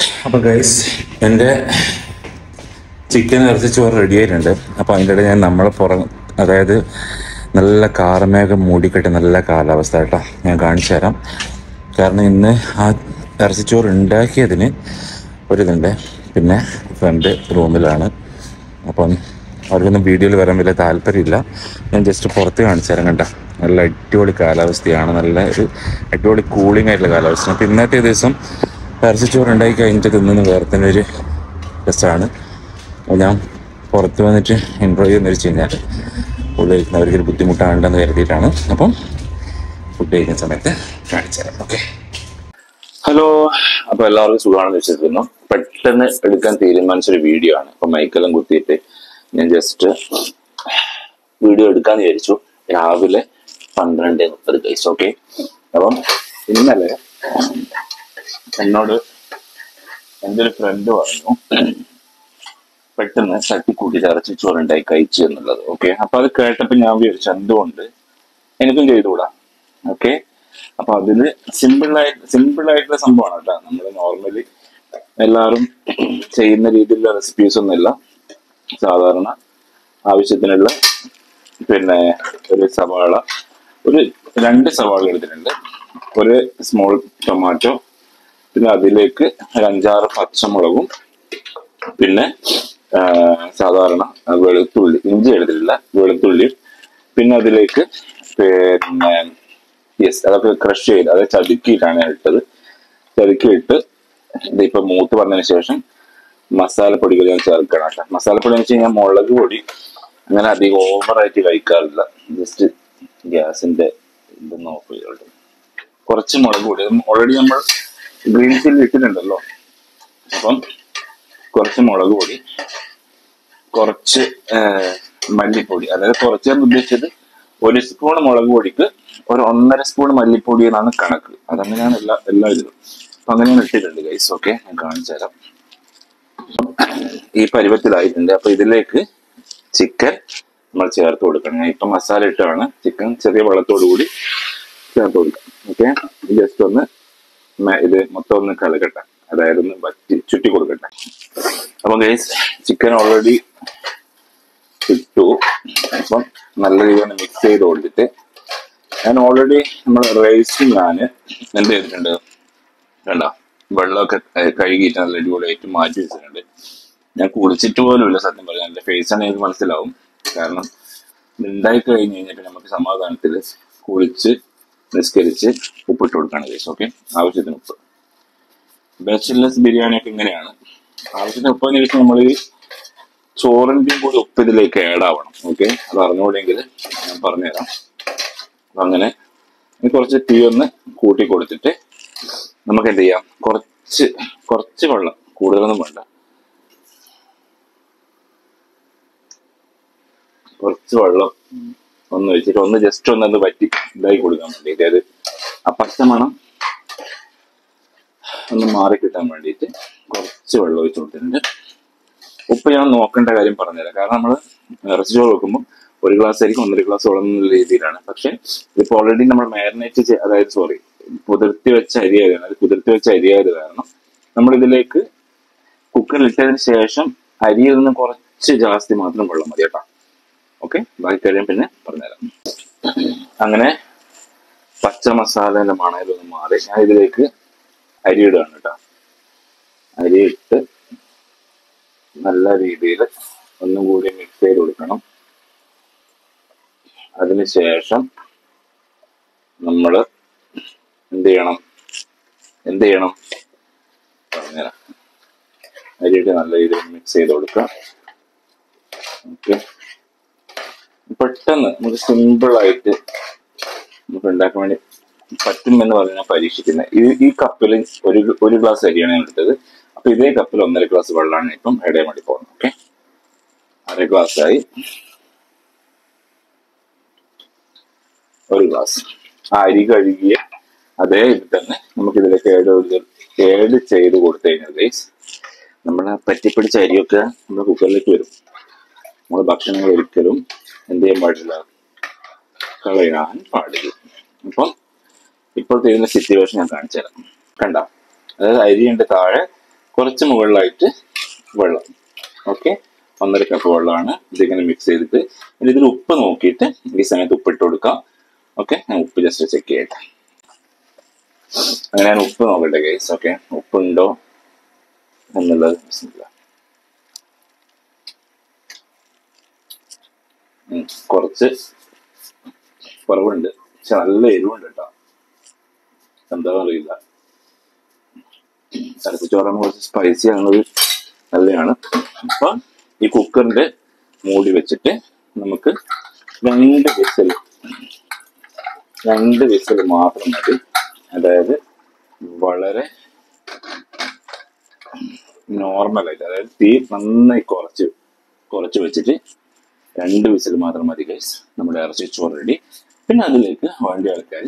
അപ്പോൾ ഗൈസ് എൻ്റെ ചിക്കൻ ഇറച്ചി ചോറ് റെഡി ആയിട്ടുണ്ട് അപ്പോൾ അതിൻ്റെ ഇടയിൽ ഞാൻ നമ്മളെ പുറം അതായത് നല്ല കാർമേഘം മൂടിക്കെട്ടി നല്ല കാലാവസ്ഥ കേട്ടോ ഞാൻ കാണിച്ചു തരാം കാരണം ഇന്ന് ആ ഇറച്ചിച്ചോറ് ഉണ്ടാക്കിയതിന് ഒരിതുണ്ട് പിന്നെ ഫ്രണ്ട് റൂമിലാണ് അപ്പം അവർക്കൊന്നും വീഡിയോയിൽ വരാൻ വലിയ താല്പര്യമില്ല ഞാൻ ജസ്റ്റ് പുറത്ത് കാണിച്ചു തരാം കേട്ടോ നല്ല അടിപൊളി കാലാവസ്ഥയാണ് നല്ല ഒരു അടിപൊളി കൂളിംഗ് ആയിട്ടുള്ള കാലാവസ്ഥ അപ്പം ഇന്നത്തെ ദിവസം ഇറച്ചിച്ചോറ് ഉണ്ടാക്കി കഴിഞ്ഞിട്ട് തിന്നുന്ന വേറെ തന്നെ ഒരു രസമാണ് അപ്പോൾ ഞാൻ പുറത്ത് വന്നിട്ട് ഇൻട്രോ ചെയ്യുന്ന വെച്ച് കഴിഞ്ഞാൽ ഉള്ളിൽ ഇരിക്കുന്നവർക്ക് ഒരു ബുദ്ധിമുട്ടാണെന്ന് കരുതിയിട്ടാണ് അപ്പം ഫുഡ് കഴിക്കുന്ന സമയത്ത് കാണിച്ചു തരാം ഓക്കെ ഹലോ അപ്പൊ എല്ലാവർക്കും സുഖമാണെന്ന് വിശ്വസിക്കുന്നു പെട്ടെന്ന് എടുക്കാൻ തീരുമാനിച്ചൊരു വീഡിയോ ആണ് അപ്പൊ മൈക്കെല്ലാം കുത്തിയിട്ട് ഞാൻ ജസ്റ്റ് വീഡിയോ എടുക്കാന്ന് വിചാരിച്ചു രാവിലെ പന്ത്രണ്ട് മുപ്പത് കൈസ് ഓക്കെ അപ്പം ഇന്നലെ എന്നോട് എൻ്റെ ഒരു ഫ്രണ്ട് പറഞ്ഞു പെട്ടെന്ന് തട്ടിക്കൂട്ടി ഇറച്ചി ചോറുണ്ടായി കഴിച്ചു എന്നുള്ളത് ഓക്കെ അപ്പൊ അത് കേട്ടപ്പോ ഞാൻ വിചാരിച്ചു എന്തുകൊണ്ട് എനിക്കും ചെയ്തുകൂടാ ഓക്കെ അപ്പൊ അതില് സിമ്പിൾ ആയിട്ട് സിമ്പിൾ ആയിട്ടുള്ള സംഭവമാണ് കേട്ടോ നമ്മൾ നോർമലി എല്ലാവരും ചെയ്യുന്ന രീതിയിലുള്ള റെസിപ്പീസ് ഒന്നുമില്ല സാധാരണ ആവശ്യത്തിനുള്ള പിന്നെ ഒരു സവാള ഒരു രണ്ട് സവാള എടുത്തിട്ടുണ്ട് ഒരു സ്മോൾ ടൊമാറ്റോ പിന്നെ അതിലേക്ക് ഒരു അഞ്ചാറ് പച്ചമുളകും പിന്നെ ആ, സാധാരണ വെളുത്തുള്ളി ഇഞ്ചി എടുത്തിട്ടില്ല വെളുത്തുള്ളി പിന്നെ അതിലേക്ക് പിന്നെ യെസ് അതൊക്കെ ക്രഷ് ചെയ്ത് അത് ചതുക്കിയിട്ടാണ് ഞാൻ ഇട്ടത് ചതുക്കിയിട്ട് ഇതിപ്പോ മൂത്ത് വന്നതിന് ശേഷം മസാലപ്പൊടികൾ ഞാൻ ചേർക്കണം കേട്ടോ മസാലപ്പൊടി എന്ന് വെച്ച് കഴിഞ്ഞാൽ മുളക് പൊടി അങ്ങനെ അധികം ഓവറായിട്ട് കഴിക്കാറില്ല ജസ്റ്റ് ഗ്യാസിന്റെ ഇതൊന്ന് ഓഫ് ചെയ്തോട്ടെ കുറച്ച് മുളക് പൊടി ഓൾറെഡി നമ്മൾ ഗ്രീൻ ചില്ലി ഇട്ടിട്ടുണ്ടല്ലോ അപ്പം കുറച്ച് മുളക് പൊടി കുറച്ച് ആ, മല്ലിപ്പൊടി അതായത് കുറച്ച് ഞാൻ ഉദ്ദേശിച്ചത് ഒരു സ്പൂൺ മുളക് പൊടിക്ക് ഒരു ഒന്നര സ്പൂൺ മല്ലിപ്പൊടി എന്നാണ് കണക്ക് അതങ്ങനെയാണ് എല്ലാ എല്ലാ ഇതിലും അപ്പൊ അങ്ങനെയാണ് ഇട്ടിട്ടുണ്ട് ഗൈസ് ഓക്കെ ഞാൻ കാണിച്ചു തരാം ഈ പരുവത്തിലായിട്ടുണ്ട് അപ്പൊ ഇതിലേക്ക് ചിക്കൻ നമ്മൾ ചേർത്ത് കൊടുക്കണം ഞാൻ ഇപ്പൊ മസാല ഇട്ടാണ് ചിക്കൻ ചെറിയ വെള്ളത്തോടു കൂടി ചേർത്ത് കൊടുക്കാം ഓക്കെ ജസ്റ്റ് ഒന്ന് മ- ഇത് മൊത്തം ഒന്ന് കലക്കട്ടെ അതായത് ഒന്ന് വറ്റി ചുറ്റി കൊടുക്കട്ടെ അപ്പൊ ഗൈസ് ചിക്കൻ ഓൾറെഡി ഇട്ടു അപ്പം നല്ല രീതിയിൽ മിക്സ് ചെയ്ത് കൊടുത്തിട്ട് ഞാൻ ഓൾറെഡി നമ്മൾ റൈസ് ഞാൻ എന്ത് ചെയ്തിട്ടുണ്ട് കണ്ടോ വെള്ളമൊക്കെ ഏർ കഴുകിയിട്ട് നല്ല അടിപൊളിയായിട്ട് മാറ്റി വെച്ചിട്ടുണ്ട് ഞാൻ കുളിച്ചിട്ട് പോലും ഇല്ല സത്യം പറഞ്ഞാൽ എൻ്റെ ഫേസ് ആണ് എനിക്ക് മനസ്സിലാവും കാരണം ഇത് ഉണ്ടായി കഴിഞ്ഞ് കഴിഞ്ഞിട്ട് നമുക്ക് സമാധാനത്തിൽ കുളിച്ച് നിസ്കരിച്ച് ഉപ്പിട്ട് കൊടുക്കുകയാണ് കേസ് ഓക്കെ ആവശ്യത്തിന് ഉപ്പ് ബാച്ചിലേഴ്സ് ബിരിയാണി ഒക്കെ ഇങ്ങനെയാണ് ആവശ്യത്തിന് ഉപ്പ് എന്ന് വെച്ചാൽ നമ്മൾ ചോറിന്റെയും കൂടി ഉപ്പ് ഇതിലേക്ക് ആഡ് ആവണം ഓക്കെ അത് അറിഞ്ഞുകൂടെങ്കിൽ ഞാൻ പറഞ്ഞുതരാം അപ്പൊ അങ്ങനെ ഇനി കുറച്ച് തീ ഒന്ന് കൂട്ടി കൊടുത്തിട്ട് നമുക്ക് എന്ത് ചെയ്യാം കുറച്ച് കുറച്ച് വെള്ളം കൂടുതലൊന്നും വേണ്ട കുറച്ച് വെള്ളം ഒന്ന് വെച്ചിട്ട് ഒന്ന് ജസ്റ്റ് ഒന്ന് അത് വറ്റി ഇതായി കൊടുക്കാൻ വേണ്ടി അതായത് ആ പച്ച മണം ഒന്ന് മാറി കിട്ടാൻ വേണ്ടിയിട്ട് കുറച്ച് വെള്ളം ഒഴിച്ച് കൊടുത്തിട്ടുണ്ട് ഉപ്പ് ഞാൻ നോക്കേണ്ട കാര്യം പറഞ്ഞുതരാം കാരണം നമ്മൾ ഇറച്ചി ചോറ് വെക്കുമ്പോൾ ഒരു ഗ്ലാസ് ആയിരിക്കും ഒന്നര ഗ്ലാസ് വെള്ളം എന്നുള്ള രീതിയിലാണ് പക്ഷെ ഇതിപ്പോൾ ഓൾറെഡി നമ്മൾ മാരിനേറ്റ് അതായത് സോറി കുതിർത്തി വെച്ച അരി ആയതാണ് അത് കുതിർത്തി വെച്ച അരി ആയത് കാരണം നമ്മൾ ഇതിലേക്ക് കുക്കറിൽ ഇട്ടതിന് ശേഷം അരിയിൽ നിന്ന് കുറച്ച് ജാസ്തി മാത്രം വെള്ളം മതി കേട്ടോ ഓക്കെ ബാക്കി കാര്യം പിന്നെ പറഞ്ഞുതരാം അങ്ങനെ പച്ച മസാലേന്റെ മണയിലൊന്ന് മാറി ഞാൻ ഇതിലേക്ക് അരി ഇടുകയാണ് കേട്ടോ അരി ഇട്ട് നല്ല രീതിയിൽ ഒന്നും കൂടി മിക്സ് ചെയ്ത് കൊടുക്കണം അതിനുശേഷം നമ്മൾ എന്ത് ചെയ്യണം എന്ത് ചെയ്യണം പറഞ്ഞുതരാം അരിയിട്ട് നല്ല രീതിയിൽ മിക്സ് ചെയ്ത് കൊടുക്കാം ഓക്കെ പെട്ടെന്ന് നമുക്ക് സിമ്പിൾ ആയിട്ട് നമുക്ക് ഉണ്ടാക്കാൻ വേണ്ടി പറ്റും എന്ന് പറഞ്ഞ് ഞാൻ പരീക്ഷിക്കുന്നത് ഈ ഈ കപ്പിൽ ഒരു ഒരു ഗ്ലാസ് അരിയാണ് ഞാൻ എടുത്തത് അപ്പൊ ഇതേ കപ്പിൽ ഒന്നര ഗ്ലാസ് വെള്ളമാണ് ഇപ്പം ഇടയാൻ വേണ്ടി പോകുന്നത് ഓക്കെ അര ഗ്ലാസ് ആയി ഒരു ഗ്ലാസ് ആ അരി കഴുകിയ അതേ ഇത് തന്നെ നമുക്ക് ഇതിലേക്ക് ഏഡ് ഏഡ് ചെയ്ത് കൊടുത്തു കഴിഞ്ഞാൽ ഗൈസ് നമ്മളെ പറ്റിപ്പിടിച്ച അരിയൊക്കെ നമ്മുടെ കുക്കറിലേക്ക് വരും നമ്മൾ ഭക്ഷണങ്ങൾ ഒരിക്കലും എന്ത് ചെയ്യാൻ പാടില്ല കളയാൻ പാടില്ല അപ്പം ഇപ്പോഴത്തെ ഇതിന്റെ സിറ്റുവേഷൻ ഞാൻ കാണിച്ചു തരാം കണ്ട അതായത് അരിയുണ്ട് താഴെ കുറച്ച് മുകളിലായിട്ട് വെള്ളം ഓക്കെ ഒന്നര കപ്പ് വെള്ളമാണ് ഇതിങ്ങനെ മിക്സ് ചെയ്തിട്ട് ഇനി ഇതിൽ ഉപ്പ് നോക്കിയിട്ട് ഈ സമയത്ത് ഉപ്പ് ഇട്ട് കൊടുക്കാം ഓക്കെ ഞാൻ ഉപ്പ് ജസ്റ്റ് ചെക്ക് ചെയ്യട്ടെ അങ്ങനെ ഞാൻ ഉപ്പ് നോക്കട്ടെ ഗൈസ് ഓക്കെ ഉപ്പുണ്ടോ എന്നുള്ളത് ബിസ്മില്ല. ഉം, കുറച്ച് കുറവുണ്ട് പക്ഷെ നല്ല എരിവുണ്ട് കേട്ടോ എന്താ അറിയില്ല തലച്ചോറാണ് കുറച്ച് സ്പൈസി ആണത് നല്ലതാണ് അപ്പൊ ഈ കുക്കറിന്റെ മൂടി വെച്ചിട്ട് നമുക്ക് രണ്ട് വിസൽ രണ്ട് വിസൽ മാത്രം മതി അതായത് വളരെ നോർമലായിട്ട് അതായത് തീ നന്നായി കുറച്ച് കുറച്ച് വെച്ചിട്ട് രണ്ട് വിസിൽ മാത്രം മതി ഗൈസ് നമ്മുടെ ഇറച്ചി ചോറ് റെഡി പിന്നെ അതിലേക്ക് വേണ്ട ആൾക്കാർ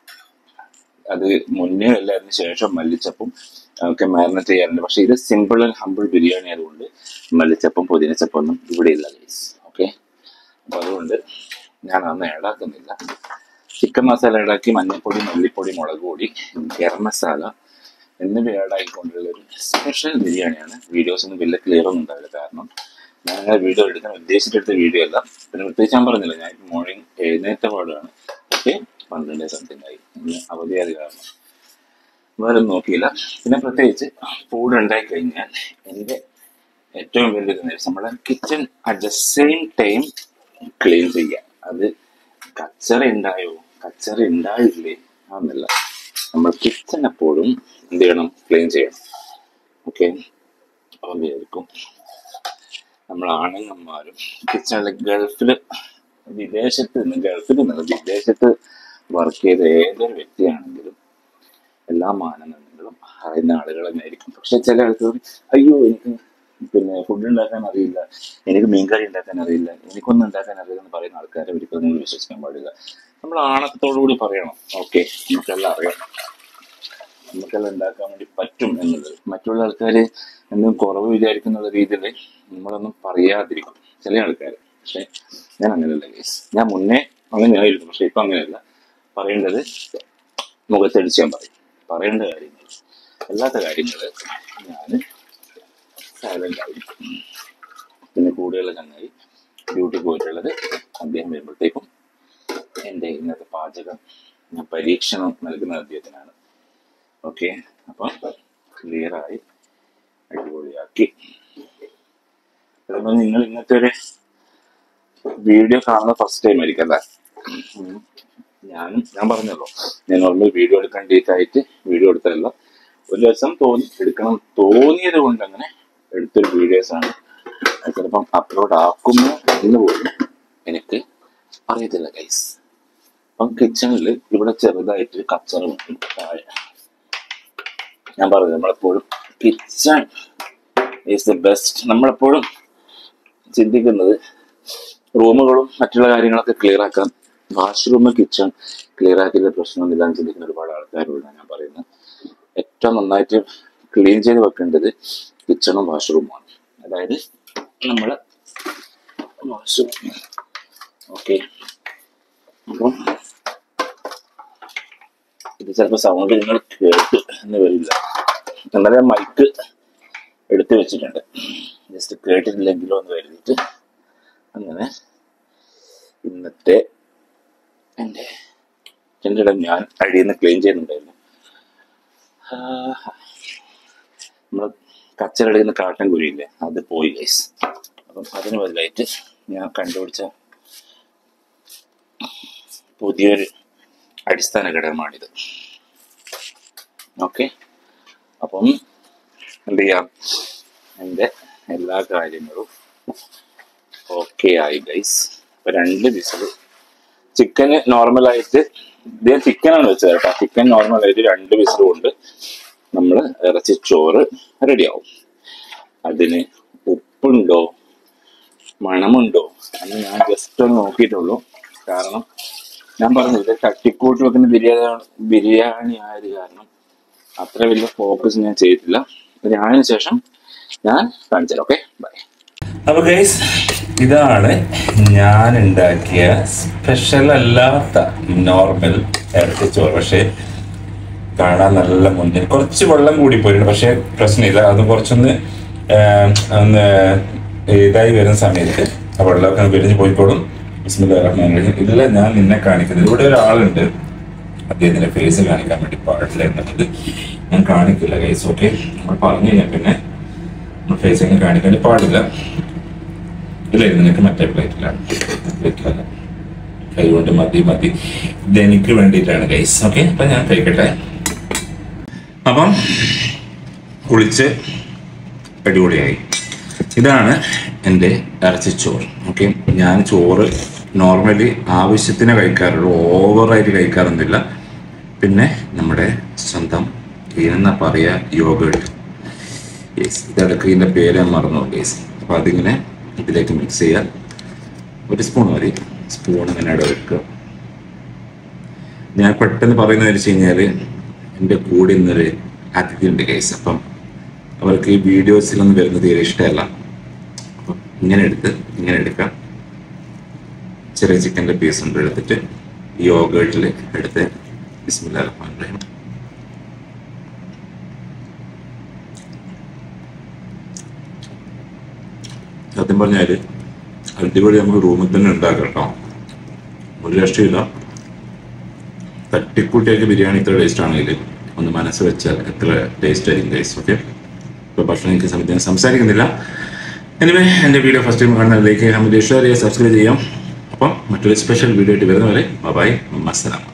അത് മുന്നേ അല്ല അതിന് ശേഷം മല്ലിച്ചപ്പും ഒക്കെ മാരിനേറ്റ് ചെയ്യാറുണ്ട് പക്ഷെ ഇത് സിമ്പിൾ ആൻഡ് ഹമ്പിൾ ബിരിയാണി ആയതുകൊണ്ട് മല്ലിച്ചപ്പും പുതിനച്ചപ്പം ഒന്നും ഇവിടെ ഇല്ല ഗൈസ് ഓക്കെ അപ്പൊ അതുകൊണ്ട് ഞാൻ അന്ന് ഏടാക്കുന്നില്ല ചിക്കൻ മസാല ഏടാക്കി മഞ്ഞൾപ്പൊടി മല്ലിപ്പൊടി മുളക് പൊടി ഗരം മസാല എന്നിവ ഏടായിക്കൊണ്ടുള്ള ഒരു സ്പെഷ്യൽ ബിരിയാണിയാണ് വീഡിയോസ് ഒന്നും വലിയ ക്ലിയർ ഒന്നും ഉണ്ടാവില്ല കാരണം ഞാൻ അങ്ങനെ വീഡിയോ എടുക്കാൻ ഉദ്ദേശിച്ചെടുത്ത വീഡിയോ അല്ല പിന്നെ പ്രത്യേകിച്ച് ഞാൻ പറഞ്ഞില്ല ഞാൻ മോർണിംഗ് എഴുന്നേറ്റ പാടാണ് പക്ഷേ പന്ത്രണ്ട് സംതിങ് ആയി ഇന്ന് അവധിയായത് കാരണം വേറെ ഒന്നും നോക്കിയില്ല പിന്നെ പ്രത്യേകിച്ച് ഫുഡ് ഉണ്ടായി കഴിഞ്ഞാൽ എൻ്റെ ഏറ്റവും വലിയൊരു നേരം നമ്മളെ kitchen at the same time clean ചെയ്യുക അത് കച്ചറ ഉണ്ടായോ കച്ചറ ഉണ്ടായില്ലേ ആണെന്നില്ല നമ്മൾ കിച്ചൺ എപ്പോഴും എന്ത് ചെയ്യണം ക്ലീൻ ചെയ്യണം ഓക്കെ അപ്പം വിചാരിക്കും നമ്മൾ ആണുങ്ങന്മാരും കിച്ചണിൽ ഗൾഫിൽ വിദേശത്ത് നിന്ന് ഗൾഫിൽ നിന്ന് വിദേശത്ത് വർക്ക് ചെയ്ത ഏതൊരു വ്യക്തിയാണെങ്കിലും എല്ലാ മാനദണ്ഡങ്ങളും അറിയുന്ന ആളുകൾ തന്നെയായിരിക്കും പക്ഷെ ചില ആൾക്കാർ അയ്യോ എനിക്ക് പിന്നെ ഫുഡ് ഉണ്ടാക്കാൻ അറിയില്ല എനിക്ക് മീൻകറി ഉണ്ടാക്കാൻ അറിയില്ല എനിക്കൊന്നും ഉണ്ടാക്കാൻ അറിയില്ല എന്ന് പറയുന്ന ആൾക്കാരെ ഒരിക്കലും നിങ്ങൾ വിശ്വസിക്കാൻ പാടില്ല നമ്മൾ ആണത്തോടു കൂടി പറയണം ഓക്കെ നമുക്കെല്ലാം അറിയാം നമുക്കെല്ലാം ഉണ്ടാക്കാൻ വേണ്ടി പറ്റും എന്നുള്ളത് മറ്റുള്ള ആൾക്കാർ എന്തും കുറവ് വിചാരിക്കുന്ന രീതിയിൽ നമ്മളൊന്നും പറയാതിരിക്കും ചില ആൾക്കാർ പക്ഷെ ഞാൻ അങ്ങനെയല്ല കേസ് ഞാൻ മുന്നേ അങ്ങനെയായിരുന്നു പക്ഷെ ഇപ്പൊ അങ്ങനെയല്ല പറയേണ്ടത് മുഖത്തടിച്ച് ഞാൻ പറയും പറയേണ്ട കാര്യങ്ങൾ അല്ലാത്ത കാര്യങ്ങൾ ഞാൻ സൈലന്റ് ആയിരിക്കും പിന്നെ കൂടെയുള്ള ചങ്ങായി ഡ്യൂട്ടി പോയിട്ടുള്ളത് അദ്ദേഹം വരുമ്പോഴത്തേക്കും എൻ്റെ ഇന്നത്തെ പാചകം ഞാൻ പരീക്ഷണം നൽകുന്ന അദ്ദേഹത്തിനാണ് ഓക്കെ അപ്പം ക്ലിയറായി അടിപൊളിയാക്കി അതുപോലെ നിങ്ങൾ ഇന്നത്തെ ഒരു വീഡിയോ കാണുന്ന ഫസ്റ്റ് ടൈം ആയിരിക്കും അല്ലേ ഉം. ഞാൻ ഞാൻ പറഞ്ഞല്ലോ ഞാൻ നോർമൽ വീഡിയോ എടുക്കാൻ ഡേറ്റായിട്ട് വീഡിയോ എടുത്തതല്ല ഒരു ദിവസം തോന്നി എടുക്കണം തോന്നിയത് കൊണ്ട് അങ്ങനെ എടുത്തൊരു വീഡിയോസ് ആണ് അത് ചിലപ്പം അപ്ലോഡ് ആക്കുമോ എന്ന് പോലും എനിക്ക് അറിയത്തില്ല ഗൈസ് അപ്പം കിച്ചണിൽ ഇവിടെ ചെറുതായിട്ട് കച്ചറ ഉണ്ട് താഴെ ഞാൻ പറഞ്ഞു നമ്മളെപ്പോഴും കിച്ചൺ ഈസ് ദ ബെസ്റ്റ് നമ്മളെപ്പോഴും ചിന്തിക്കുന്നത് റൂമുകളും മറ്റുള്ള കാര്യങ്ങളൊക്കെ ക്ലിയർ ആക്കാൻ വാഷ്റൂം കിച്ചൺ ക്ലിയർ ആക്കിയ പ്രശ്നമൊന്നുമില്ല എന്ന് ചിന്തിക്കുന്ന ഒരുപാട് ആൾക്കാരോട് ഞാൻ പറയുന്നത് ഏറ്റവും നന്നായിട്ട് ക്ലീൻ ചെയ്ത് വെക്കേണ്ടത് കിച്ചണും വാഷ്റൂമുമാണ് അതായത് നമ്മൾ വാഷ്റൂം ഓക്കെ അപ്പം ഇത് ചിലപ്പോൾ സൗണ്ട് നിങ്ങൾ കേട്ട് എന്ന് വരില്ല എന്നാലും മൈക്ക് എടുത്തു വെച്ചിട്ടുണ്ട് ജസ്റ്റ് കേട്ടിട്ടില്ലെങ്കിലോ എന്ന് കരുതിയിട്ട് അങ്ങനെ ഇന്നത്തെ എൻ്റെ എൻ്റെ ഇടം ഞാൻ അടിയിൽ നിന്ന് ക്ലീൻ ചെയ്യുന്നുണ്ടായിരുന്നു നമ്മൾ കച്ചറടിക്കുന്ന കാട്ടൻ കുരിയില്ലേ അത് പോയി ഗൈസ് അപ്പം അതിന് ബദലായിട്ട് ഞാൻ കണ്ടുപിടിച്ച പുതിയൊരു അടിസ്ഥാന ഘടകമാണിത് ഓക്കെ അപ്പം എന്ത് ചെയ്യാം എൻ്റെ എല്ലാ കാര്യങ്ങളും ഓക്കെ ആയി ഗൈസ് ഇപ്പൊ രണ്ട് വിസിൽ ചിക്കന് നോർമലായിട്ട് ഇത് ചിക്കനാണ് വെച്ചത് കേട്ടോ ചിക്കൻ നോർമലായിട്ട് രണ്ട് വിസിൽ കൊണ്ട് നമ്മൾ ഇറച്ചി ചോറ് റെഡിയാവും അതിന് ഉപ്പുണ്ടോ മണമുണ്ടോ എന്ന് ഞാൻ ജസ്റ്റ് ഒന്ന് നോക്കിയിട്ടുള്ളൂ കാരണം ഞാൻ പറഞ്ഞു ഇത് തട്ടിക്കൂട്ട് വെക്കുന്ന ബിരിയാണി ബിരിയാണി ആയത് കാരണം അത്ര വലിയ ഫോക്കസ് ഞാൻ ചെയ്തിട്ടില്ല ഇത് അതിന് ശേഷം ഞാൻ കാണിച്ചു ഓക്കെ ബൈ അപ്പൊ ഗൈസ് ഇതാണ് ഞാൻ ഉണ്ടാക്കിയ സ്പെഷ്യൽ അല്ലാത്ത നോർമൽ ഇറച്ചിച്ചോറ് പക്ഷേ കാണാൻ നല്ല മുന്നിൽ കുറച്ച് വെള്ളം കൂടി പോയിട്ടുണ്ട് പക്ഷെ പ്രശ്നമില്ല അത് കുറച്ചൊന്ന് ആം, ഒന്ന് ഇതായി വരുന്ന സമയത്ത് ആ വെള്ളമൊക്കെ ഒന്ന് വിരിഞ്ഞ് പോയിക്കോളും ബിസ്മില്ലാഹിർ റഹ്മാനിർ റഹീം. ഇല്ല ഞാൻ നിന്നെ കാണിക്കുന്നത് ഇവിടെ ഒരാളുണ്ട് അദ്ദേഹത്തിന്റെ ഫേസ് കാണിക്കാൻ വേണ്ടി പാടില്ല എന്നുള്ളത് ഞാൻ കാണിക്കില്ല ഗൈസ് ഓക്കെ നമ്മൾ പറഞ്ഞു കഴിഞ്ഞാൽ പിന്നെ നമ്മൾ ഫേസ് അങ്ങനെ കാണിക്കാൻ വേണ്ടി പാടില്ല ഇല്ല ഇത് നിനക്ക് മറ്റേ പ്ലേറ്റിലാണ് പ്ലേറ്റിലല്ല കൈ കൊണ്ട് മതി മതി ഇത് എനിക്ക് വേണ്ടിയിട്ടാണ് ഗൈസ് ഓക്കെ അപ്പൊ ഞാൻ കഴിക്കട്ടെ അപ്പം കുളിച്ച് അടിപൊളിയായി ഇതാണ് എൻ്റെ ഇറച്ചിച്ചോറ് ഓക്കെ ഞാൻ ചോറ് നോർമലി ആവശ്യത്തിന് കഴിക്കാറുള്ളൂ ഓവറായിട്ട് കഴിക്കാറൊന്നുമില്ല പിന്നെ നമ്മുടെ സ്വന്തം ഇതിനെന്നാ പറയുക യോഗേട്ട് യെസ് ഇതിടക്ക് ഇതിൻ്റെ പേര് ഞാൻ മറന്നു ഗേസ് അപ്പോൾ അതിങ്ങനെ ഇതിലേക്ക് മിക്സ് ചെയ്യാൻ ഒരു സ്പൂൺ മതി സ്പൂൺ ഇങ്ങനെ ഇവിടെ വെക്കുക ഞാൻ പെട്ടെന്ന് പറയുന്നത് വെച്ച് കഴിഞ്ഞാൽ എൻ്റെ കൂടെ ഇന്നൊരു അതിഥി ഉണ്ട് കേസ് അപ്പം അവർക്ക് ഈ വീഡിയോസിലൊന്നും വരുന്നത് തീരെ ഇഷ്ടമല്ല അപ്പം ഇങ്ങനെ എടുത്ത് ഇങ്ങനെ എടുക്കാം ചെറിയ ചിക്കൻ്റെ പീസ് ഉണ്ട് എടുത്തിട്ട് ഈ യോഗേട്ടിൽ എടുത്ത് ബിസ്മില്ലാ റഹ്മാൻ റഹീം സത്യം പറഞ്ഞാൽ അടിപൊളി നമുക്ക് റൂമിൽ തന്നെ ഉണ്ടാക്കാം കേട്ടോ ഒരു രക്ഷയില്ല തട്ടിക്കൂട്ടിയൊക്കെ ബിരിയാണി ഇത്ര ടേസ്റ്റ് ആണെങ്കിൽ ഒന്ന് മനസ്സ് വെച്ചാൽ എത്ര ടേസ്റ്റ് ആയിരിക്കും ടേസ്റ്റ് ഓക്കെ ഇപ്പോൾ ഭക്ഷണം എനിക്ക് സമയത്ത് ഞാൻ സംസാരിക്കുന്നില്ല എനിവേ എൻ്റെ വീഡിയോ ഫസ്റ്റ് ടൈം കാണുന്ന ലൈക്ക് ചെയ്യാൻ വേണ്ടി ഷെയർ ചെയ്യുക സബ്സ്ക്രൈബ് ചെയ്യാം അപ്പം മറ്റൊരു സ്പെഷ്യൽ വീഡിയോ ആയിട്ട് വരുന്നവരെ ബൈ അസ്സലാം